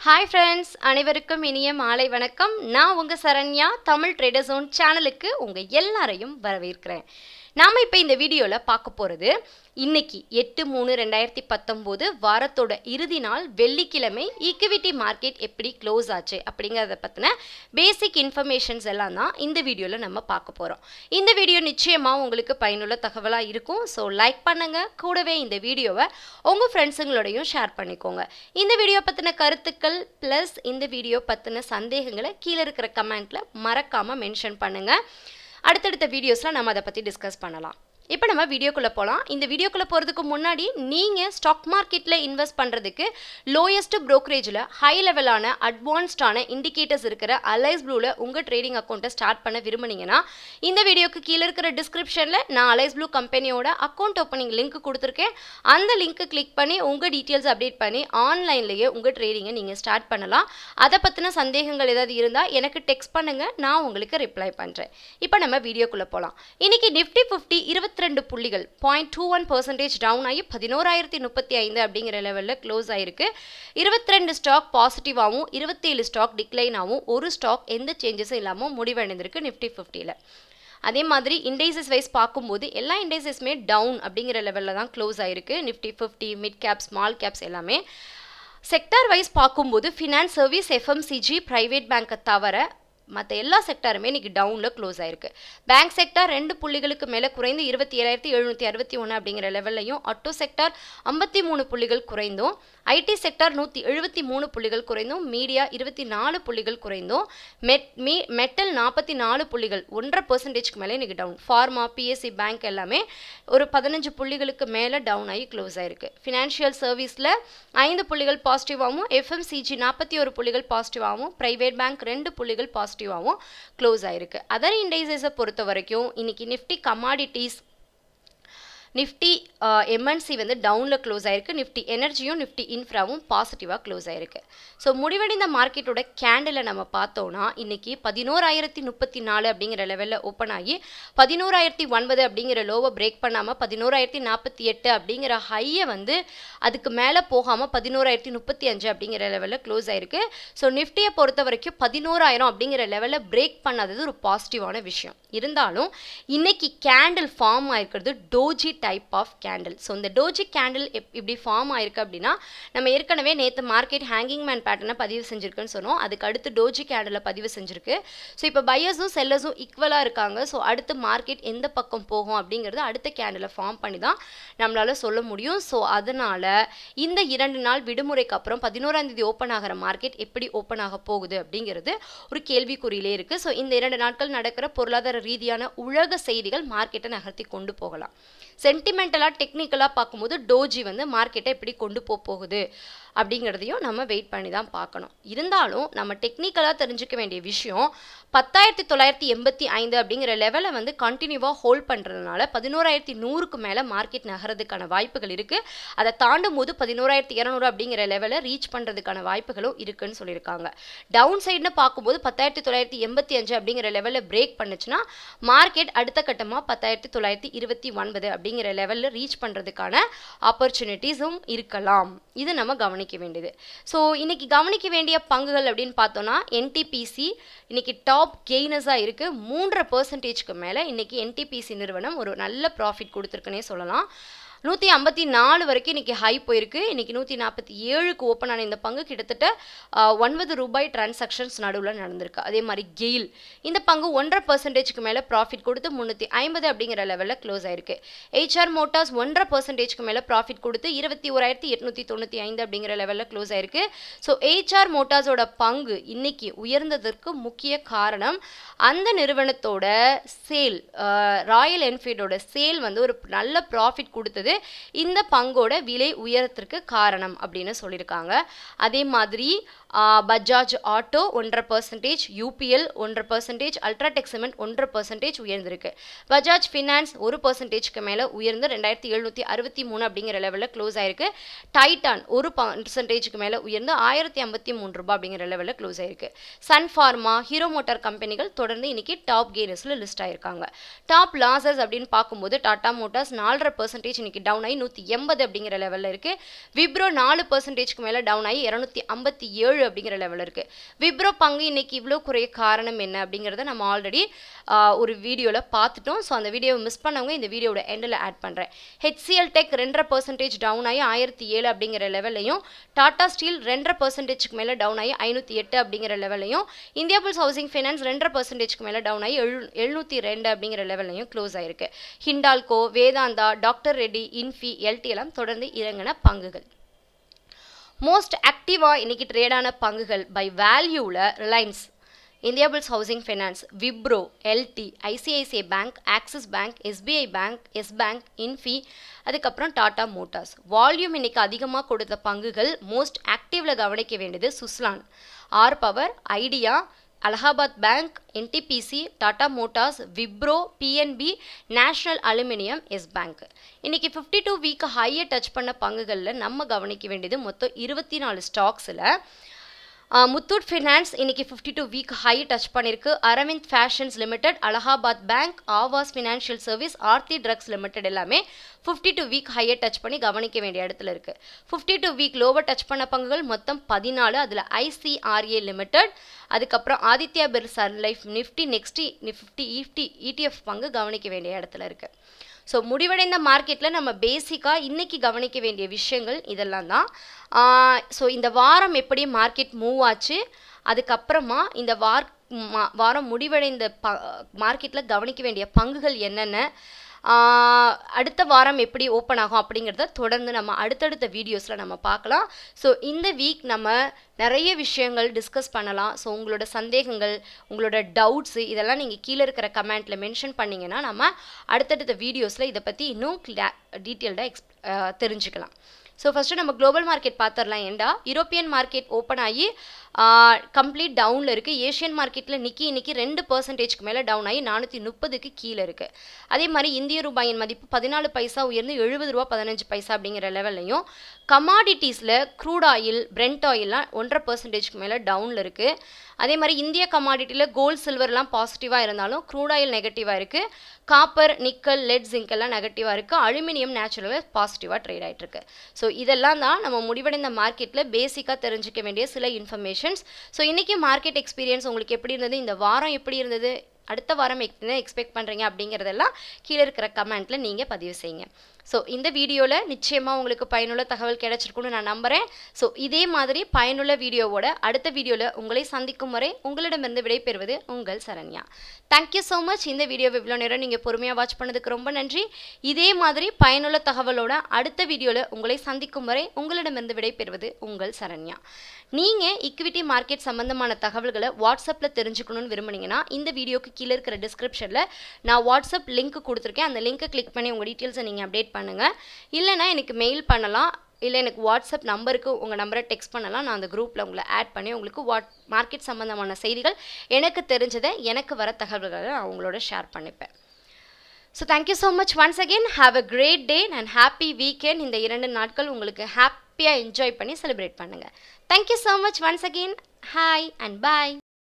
hi friends அனைவருக்கும் இனிய மாலை வணக்கம் நான் உங்கள் சரண்யா தமிழ் ட்ரேடர் ஜோன் சேனலுக்கு உங்கள் எல்லாரையும் வரவேற்கிறேன் நாம் இப்போ இந்த வீடியோவில் பார்க்க போகிறது இன்னைக்கு எட்டு மூணு ரெண்டாயிரத்தி பத்தொம்போது வாரத்தோட இறுதி நாள் வெள்ளிக்கிழமை ஈக்விட்டி மார்க்கெட் எப்படி க்ளோஸ் ஆச்சு அப்படிங்கிறத பற்றின பேசிக் இன்ஃபர்மேஷன்ஸ் எல்லாம் தான் இந்த வீடியோவில் நம்ம பார்க்க போகிறோம் இந்த வீடியோ நிச்சயமாக உங்களுக்கு பயனுள்ள தகவலாக இருக்கும் ஸோ லைக் பண்ணுங்கள் கூடவே இந்த வீடியோவை உங்கள் ஃப்ரெண்ட்ஸுங்களோடையும் ஷேர் பண்ணிக்கோங்க இந்த வீடியோ பற்றின கருத்துக்கள் ப்ளஸ் இந்த வீடியோ பற்றின சந்தேகங்களை கீழே இருக்கிற கமெண்ட்டில் மறக்காமல் மென்ஷன் பண்ணுங்கள் அடுத்தடுத்த வீடியோஸில் நம்ம அதை பற்றி டிஸ்கஸ் பண்ணலாம் இப்போ நம்ம வீடியோக்குள்ளே போகலாம் இந்த வீடியோக்குள்ளே போகிறதுக்கு முன்னாடி நீங்கள் ஸ்டாக் மார்க்கெட்டில் இன்வெஸ்ட் பண்ணுறதுக்கு லோயஸ்ட் ப்ரோக்கரேஜில் ஹை லெவலான அட்வான்ஸ்டான இண்டிகேட்டர்ஸ் இருக்கிற அலைஸ் ப்ளூவில் உங்கள் ட்ரேடிங் அக்கௌண்ட்டை ஸ்டார்ட் பண்ண விரும்புனீங்கன்னா இந்த வீடியோக்கு கீழே இருக்கிற டிஸ்கிரிப்ஷனில் நான் அலைஸ் ப்ளூ கம்பெனியோட அக்கௌண்ட் ஓப்பனிங் லிங்க் கொடுத்துருக்கேன் அந்த லிங்க்கை கிளிக் பண்ணி உங்கள் டீட்டெயில்ஸ் அப்டேட் பண்ணி ஆன்லைன்லேயே உங்கள் ட்ரேடிங்கை நீங்கள் ஸ்டார்ட் பண்ணலாம் அதை பற்றின சந்தேகங்கள் ஏதாவது இருந்தால் எனக்கு டெக்ஸ்ட் பண்ணுங்கள் நான் உங்களுக்கு ரிப்ளை பண்ணுறேன் இப்போ நம்ம வீடியோக்குள்ளே போகலாம் இன்னைக்கு நிஃப்டி ஃபிஃப்டி இருபத்தி ரெண்டு புள்ளிகள் point two one percentage down ஆகி பதினோராயிரத்தி முப்பத்தி ஐந்து அப்படிங்கிற லெவலில் க்ளோஸ் ஆயிருக்கு இருபத்தி ரெண்டு ஸ்டாக் பாசிட்டிவாகவும் இருபத்தேழு ஸ்டாக் டிக்ளைனாகவும் ஒரு ஸ்டாக் எந்த சேஞ்சஸும் இல்லாமல் முடிவடைந்திருக்கு நிஃப்டி ஃபிஃப்டியில் அதே மாதிரி இண்டைசஸ் வைஸ் பார்க்கும்போது எல்லா இண்டைசஸுமே டவுன் அப்படிங்கிற லெவலில் தான் க்ளோஸ் ஆயிருக்கு Nifty fifty mid cap small caps எல்லாமே செக்டார் வைஸ் பார்க்கும்போது ஃபினான்ஸ் சர்வீஸ் எஃப்எம்சிஜி ப்ரைவேட் பேங்க்கை தவிர மற்ற எல்லா செக்டாருமே இன்னைக்கு டவுனில் க்ளோஸ் ஆயிருக்கு பேங்க் செக்டார் ரெண்டு புள்ளிகளுக்கு மேலே குறைந்து இருபத்தி ஏழாயிரத்தி எழுநூற்றி அறுபத்தி ஒன்று அப்படிங்கிற லெவல்லையும் ஆட்டோ செக்டார் ஐம்பத்தி மூணு புள்ளிகள் குறைந்தும் ஐடி செக்டார் நூற்றி எழுபத்தி மூணு புள்ளிகள் குறைந்தும் மீடியா இருபத்தி நாலு புள்ளிகள் குறைந்தும் மெட் மீ மெட்டல் நாற்பத்தி நாலு புள்ளிகள் ஒன்றரை பர்சன்டேஜ்க்கு மேலே இன்னைக்கு டவுன் ஃபார்மா பிஎஸ்சி பேங்க் எல்லாமே ஒரு பதினஞ்சு புள்ளிகளுக்கு மேலே டவுன் ஆகி க்ளோஸ் ஆயிருக்கு ஃபினான்ஷியல் சர்வீஸில் ஐந்து புள்ளிகள் பாசிட்டிவாகவும் எஃப்எம்சிஜி நாற்பத்தி ஒரு புள்ளிகள் பாசிட்டிவாகவும் ப்ரைவேட் பேங்க் ரெண்டு புள்ளிகள் பாசிட்டிவ் பாசிட்டிவாகவும் க்ளோஸ் ஆயிருக்கு அதர் இண்டைசஸை பொறுத்த வரைக்கும் இன்னைக்கு நிஃப்டி கமாடிட்டிஸ் நிஃப்டி எம்என்சி வந்து டவுனில் க்ளோஸ் ஆயிருக்கு நிஃப்டி எனர்ஜியும் நிஃப்டி இன்ஃப்ராவும் பாசிட்டிவாக க்ளோஸ் ஆயிருக்கு ஸோ முடிவடைந்த மார்க்கெட்டோட கேண்டிலை நம்ம பார்த்தோன்னா இன்னைக்கு பதினோராயிரத்தி முப்பத்தி நாலு அப்படிங்கிற லெவலில் ஓப்பன் ஆகி பதினோராயிரத்தி ஒன்பது அப்படிங்கிற லோவை பிரேக் பண்ணாமல் பதினோராயிரத்தி நாற்பத்தி எட்டு அப்படிங்கிற ஹையை வந்து அதுக்கு மேலே போகாமல் பதினோராயிரத்தி முப்பத்தி அஞ்சு அப்படிங்கிற லெவலில் க்ளோஸ் ஆயிருக்கு ஸோ நிஃப்டியை பொறுத்த வரைக்கும் பதினோராயிரம் அப்படிங்கிற லெவலில் பிரேக் பண்ணாதது ஒரு பாசிட்டிவான விஷயம் இருந்தாலும் இன்னைக்கு கேண்டில் ஃபார்ம் ஆயிருக்கிறது doji type of candle so இந்த டோஜி கேண்டில் எப் இப்படி ஃபார்ம் ஆயிருக்கு அப்படின்னா நம்ம ஏற்கனவே நேற்று மார்க்கெட் ஹேங்கிங் மேன் பேட்டர்னை பதிவு செஞ்சுருக்குன்னு சொன்னோம் அதுக்கு அடுத்து டோஜி கேண்டில் பதிவு செஞ்சுருக்கு ஸோ இப்போ பையர்ஸும் செல்லர்ஸும் ஈக்குவலாக இருக்காங்க ஸோ அடுத்து மார்க்கெட் எந்த பக்கம் போகும் அப்படிங்கிறது அடுத்த கேண்டில் ஃபார்ம் பண்ணி தான் நம்மளால் சொல்ல முடியும் ஸோ அதனால் இந்த இரண்டு நாள் விடுமுறைக்கு அப்புறம் பதினோராம் தேதி ஓப்பன் ஆகிற மார்க்கெட் எப்படி ஓப்பன் ஆக போகுது அப்படிங்கிறது ஒரு கேள்விக்குறியிலே இருக்குது ஸோ இந்த இரண்டு நாட்கள் நடக்கிற பொருளாதார ரீதியான உலக செய்திகள் மார்க்கெட்டை நகர்த்தி கொண்டு போகலாம் சென்டிமெண்டலாக டெக்னிக்கலாக பார்க்கும்போது டோஜி வந்து மார்க்கெட்டை எப்படி கொண்டு போக போகுது அப்படிங்கிறதையும் நம்ம வெயிட் பண்ணி தான் பார்க்கணும் இருந்தாலும் நம்ம டெக்னிக்கலாக தெரிஞ்சுக்க வேண்டிய விஷயம் பத்தாயிரத்தி தொள்ளாயிரத்தி எண்பத்தி ஐந்து அப்படிங்கிற லெவலை வந்து கண்டினியூவாக ஹோல்ட் பண்ணுறதுனால பதினோராயிரத்தி நூறுக்கு மேலே மார்க்கெட் நகரதுக்கான வாய்ப்புகள் இருக்குது அதை தாண்டும் போது பதினோராயிரத்தி இரநூறு அப்படிங்கிற லெவலை ரீச் பண்ணுறதுக்கான வாய்ப்புகளும் இருக்குன்னு சொல்லியிருக்காங்க டவுன் சைடுன்னு பார்க்கும்போது பத்தாயிரத்தி தொள்ளாயிரத்தி எண்பத்தி அஞ்சு அப்படிங்கிற லெவலில் பிரேக் பண்ணுச்சுன்னா மார்க்கெட் அடுத்த கட்டமாக பத்தாயிரத்தி தொள்ளாயிரத்தி இருபத்தி ஒன்பது அப்படிங்கிற லெவலில் ரீச் பண்ணுறதுக்கான ஆப்பர்ச்சுனிட்டிஸும் இருக்கலாம் இது நம்ம கவனிக்க வேண்டியது ஸோ இன்னைக்கு கவனிக்க வேண்டிய பங்குகள் அப்படின்னு பார்த்தோம்னா என்டிபிசி இன்னைக்கு டாப் கெய்னஸாக இருக்குது மூன்றரை பர்சன்டேஜ்க்கு மேலே இன்னைக்கு என்டிபிசி நிறுவனம் ஒரு நல்ல ப்ராஃபிட் கொடுத்துருக்குன்னே சொல்லலாம் நூற்றி ஐம்பத்தி நாலு வரைக்கும் இன்றைக்கி ஹை போயிருக்கு இன்றைக்கி நூற்றி நாற்பத்தி ஏழுக்கு ஓப்பன் ஆன இந்த பங்கு கிட்டத்தட்ட ஒன்பது ரூபாய் டிரான்சாக்ஷன்ஸ் நடுவில் நடந்திருக்கு அதே மாதிரி கெயில் இந்த பங்கு ஒன்றரை பர்சன்டேஜ்க்கு மேலே ப்ராஃபிட் கொடுத்து முந்நூற்றி ஐம்பது அப்படிங்கிற லெவலில் க்ளோஸ் ஆயிருக்கு ஹெச்ஆர் மோட்டார்ஸ் ஒன்றரை பர்சன்டேஜ்க்கு மேலே ப்ராஃபிட் கொடுத்து இருபத்தி ஓராயிரத்தி எட்நூற்றி தொண்ணூற்றி ஐந்து அப்படிங்கிற லெவலில் க்ளோஸ் ஆயிருக்கு ஸோ ஹெச்ஆர் மோட்டார்ஸோட பங்கு இன்னைக்கு உயர்ந்ததற்கு முக்கிய காரணம் அந்த நிறுவனத்தோட சேல் ராயல் என்ஃபீல்டோட சேல் வந்து ஒரு நல்ல ப்ராஃபிட் கொடுத்தது இந்த பங்கோட விலை உயரத்திற்கு காரணம் அப்படின்னு சொல்லியிருக்காங்க அதே மாதிரி பஜாஜ் ஆட்டோ ஒன்றரை பர்சன்டேஜ் யூபிஎல் ஒன்றரை பர்சன்டேஜ் அல்ட்ராடெக் சிமெண்ட் ஒன்றரை பர்சன்டேஜ் உயர்ந்திருக்கு பஜாஜ் ஃபினான்ஸ் ஒரு பர்சன்டேஜ்க்கு மேலே உயர்ந்து ரெண்டாயிரத்தி எழுநூற்றி அறுபத்தி மூணு அப்படிங்கிற லெவலில் க்ளோஸ் ஆயிருக்கு டைட்டான் ஒரு பர்சன்டேஜ்க்கு மேலே உயர்ந்து ஆயிரத்தி ஐம்பத்தி மூணு ரூபாய் அப்படிங்கிற லெவலில் க்ளோஸ் ஆயிருக்கு சன் ஃபார்மா ஹீரோ மோட்டார் கம்பெனிகள் தொடர்ந்து இன்னைக்கு டாப் கெய்னர்ஸில் லிஸ்ட் ஆயிருக்காங்க டாப் லாசஸ் அப்படின்னு பார்க்கும்போது டாடா மோட்டார்ஸ் நாலரை பர்சன்டேஜ் இன்னைக்கு டவுன் ஆகி நூற்றி எண்பது அப்படிங்கிற லெவலில் இருக்குது விப்ரோ நாலு பர்சன்டேஜ்க்கு மேலே டவுன் ஆகி இரநூத்தி ஐம்பத்தி ஏழு அப்படிங்கிற லெவலில் இருக்குது விப்ரோ பங்கு இன்னைக்கு இவ்வளோ குறைய காரணம் என்ன அப்படிங்கிறத நம்ம ஆல்ரெடி ஒரு வீடியோவில் பார்த்துட்டோம் ஸோ அந்த வீடியோவை மிஸ் பண்ணவங்க இந்த வீடியோட எண்டில் ஆட் பண்ணுறேன் ஹெச்சிஎல் டெக் ரெண்டரை பர்சன்டேஜ் டவுன் ஆகி ஆயிரத்தி ஏழு அப்படிங்கிற லெவல்லையும் டாடா ஸ்டீல் ரெண்டரை பர்சன்டேஜ்க்கு மேலே டவுன் ஆகி ஐநூற்றி எட்டு அப்படிங்கிற லெவல்லையும் இந்தியா புல்ஸ் ஹவுசிங் ஃபைனான்ஸ் ரெண்டரை பர்சன்டேஜ்க்கு மேலே டவுன் ஆகி எழு எழுநூற்றி ரெண்டு அப்படிங்கிற லெவல்லையும் க்ளோஸ் ஆயிருக்கு ஹிண்டால்கோ வேதாந்தா டாக்டர் ரெட்டி இன்ஃபி எல்டி எல்லாம் தொடர்ந்து இறங்கின பங்குகள் மோஸ்ட் ஆக்டிவாக இன்னைக்கு ட்ரேடான பங்குகள் பை வேல்யூவில் Reliance Indiabulls housing finance Wipro LT ICICI bank Axis bank SBI bank yes bank Infy அதுக்கப்புறம் டாடா மோட்டார்ஸ் வால்யூம் இன்னைக்கு அதிகமாக கொடுத்த பங்குகள் மோஸ்ட் ஆக்டிவில் கவனிக்க வேண்டியது Suzlon R power Idea Allahabad bank NTPC Tata motors Wipro PNB national aluminium yes bank இன்னைக்கு ஃபிஃப்டி டூ வீக் ஹையை டச் பண்ண பங்குகளில் நம்ம கவனிக்க வேண்டியது மொத்தம் இருபத்தி நாலு ஸ்டாக்ஸில் முத்தூட் ஃபினான்ஸ் இன்னைக்கு fifty two week high touch பண்ணியிருக்கு Arvind fashions limited Allahabad bank Aavas financial service Aarti drugs limited எல்லாமே ஃபிஃப்டி டூ வீக் ஹையை டச் பண்ணி கவனிக்க வேண்டிய இடத்துல இருக்குது fifty two week lower touch பண்ண பங்குகள் மொத்தம் பதினாலு அதில் ஐசிஆர்ஏ லிமிடெட் அதுக்கப்புறம் Aditya Birla sun life Nifty நெக்ஸ்டி நிஃப்டி இஃப்டி இடிஎஃப் பங்கு கவனிக்க வேண்டிய இடத்துல இருக்குது ஸோ முடிவடைந்த மார்க்கெட்டில் நம்ம பேசிக்காக இன்றைக்கி கவனிக்க வேண்டிய விஷயங்கள் இதெல்லாம் தான் ஸோ இந்த வாரம் எப்படி மார்க்கெட் மூவ் ஆச்சு அதுக்கப்புறமா இந்த வார் வாரம் முடிவடைந்த ப மார்க்கெட்டில் கவனிக்க வேண்டிய பங்குகள் என்னென்ன அடுத்த வாரம் எப்படி ஓப்பன் ஆகும் அப்படிங்கிறத தொடர்ந்து நம்ம அடுத்தடுத்த வீடியோஸில் நம்ம பார்க்கலாம் ஸோ இந்த வீக் நம்ம நிறைய விஷயங்கள் டிஸ்கஸ் பண்ணலாம் ஸோ உங்களோட சந்தேகங்கள் உங்களோட டவுட்ஸு இதெல்லாம் நீங்கள் கீழே இருக்கிற கமெண்ட்டில் மென்ஷன் பண்ணிங்கன்னா நம்ம அடுத்தடுத்த வீடியோஸில் இதை பற்றி இன்னும் கிளா டீட்டெயில்டாக எக்ஸ் தெரிஞ்சுக்கலாம் ஸோ ஃபஸ்ட்டு நம்ம குளோபல் மார்க்கெட் பார்த்துடலாம் ஏண்டா யூரோப்பியன் மார்க்கெட் ஓப்பன் ஆகி கம்ப்ளீட் டவுனில் இருக்குது ஏஷியன் மார்க்கெட்டில் நிக்கி இன்னைக்கு ரெண்டு பர்சன்டேஜ்க்கு மேலே டவுன் ஆகி நானூற்றி முப்பதுக்கு கீழே இருக்குது அதே மாதிரி இந்திய ரூபாயின் மதிப்பு பதினாலு பைசா உயர்ந்து எழுபது ரூபா பதினஞ்சு பைசா அப்படிங்கிற லெவல்லையும் கமாடிட்டிஸில் க்ரூட் ஆயில் பிரெண்ட் ஆயில்லாம் ஒன்றரை பர்சன்டேஜ்க்கு மேலே டவுனில் இருக்குது அதே மாதிரி இந்திய கமாடிட்டியில் கோல்டு சில்வர்லாம் பாசிட்டிவாக இருந்தாலும் க்ரூட் ஆயில் நெகட்டிவாக இருக்குது காப்பர் நிக்கல் லெட் ஜிங்க் எல்லாம் நெகட்டிவாக இருக்குது அலுமினியம் நேச்சுரலாக பாசிட்டிவாக ட்ரேட் ஆகிட்டு இருக்கு ஸோ இதெல்லாம் தான் நம்ம முடிவடைந்த மார்க்கெட்டில் பேசிக்காக தெரிஞ்சுக்க வேண்டிய சில இன்ஃபர்மேஷன்ஸ் ஸோ இன்றைக்கி மார்க்கெட் எக்ஸ்பீரியன்ஸ் உங்களுக்கு எப்படி இருந்தது இந்த வாரம் எப்படி இருந்தது அடுத்த வாரம் என்ன எக்ஸ்பெக்ட் பண்ணுறீங்க அப்படிங்கிறதெல்லாம் கீழே இருக்கிற கமெண்ட்டில் நீங்கள் பதிவு செய்யுங்க ஸோ இந்த வீடியோவில் நிச்சயமாக உங்களுக்கு பயனுள்ள தகவல் கிடைச்சிருக்குன்னு நான் நம்புகிறேன் ஸோ இதே மாதிரி பயனுள்ள வீடியோவோட அடுத்த வீடியோவில் உங்களை சந்திக்கும் வரை உங்களிடமிருந்து விடைபெறுவது உங்கள் சரண்யா தேங்க்யூ ஸோ மச் இந்த வீடியோவை இவ்வளோ நேரம் நீங்கள் பொறுமையாக வாட்ச் பண்ணதுக்கு ரொம்ப நன்றி இதே மாதிரி பயனுள்ள தகவலோட அடுத்த வீடியோவில் உங்களை சந்திக்கும் வரை உங்களிடமிருந்து விடைபெறுவது உங்கள் சரண்யா நீங்கள் இக்விட்டி மார்க்கெட் சம்மந்தமான தகவல்களை வாட்ஸ்அப்பில் தெரிஞ்சுக்கணும்னு விரும்புனீங்கன்னா இந்த வீடியோக்கு கீழே இருக்கிற டிஸ்கிரிப்ஷனில் நான் வாட்ஸ்அப் லிங்க் கொடுத்துருக்கேன் அந்த லிங்க்கை கிளிக் பண்ணி உங்கள் டீட்டெயில்ஸை நீங்கள் அப்டேட் பண்ணுங்கள் இல்லைனா எனக்கு மெயில் பண்ணலாம் இல்லை எனக்கு வாட்ஸ்அப் நம்பருக்கு உங்கள் நம்பரை டெக்ஸ்ட் பண்ணலாம் நான் அந்த குரூப்பில் உங்களை ஆட் பண்ணி உங்களுக்கு வாட் மார்க்கெட் சம்மந்தமான செய்திகள் எனக்கு தெரிஞ்சதை எனக்கு வர தகவல்களை நான் உங்களோட ஷேர் பண்ணிப்பேன் so thank you so much once again have a great day and happy weekend இந்த இரண்டு நாட்கள் உங்களுக்கு ஹாப்பியாக என்ஜாய் பண்ணி செலிப்ரேட் பண்ணுங்கள் thank you so much once again hi and bye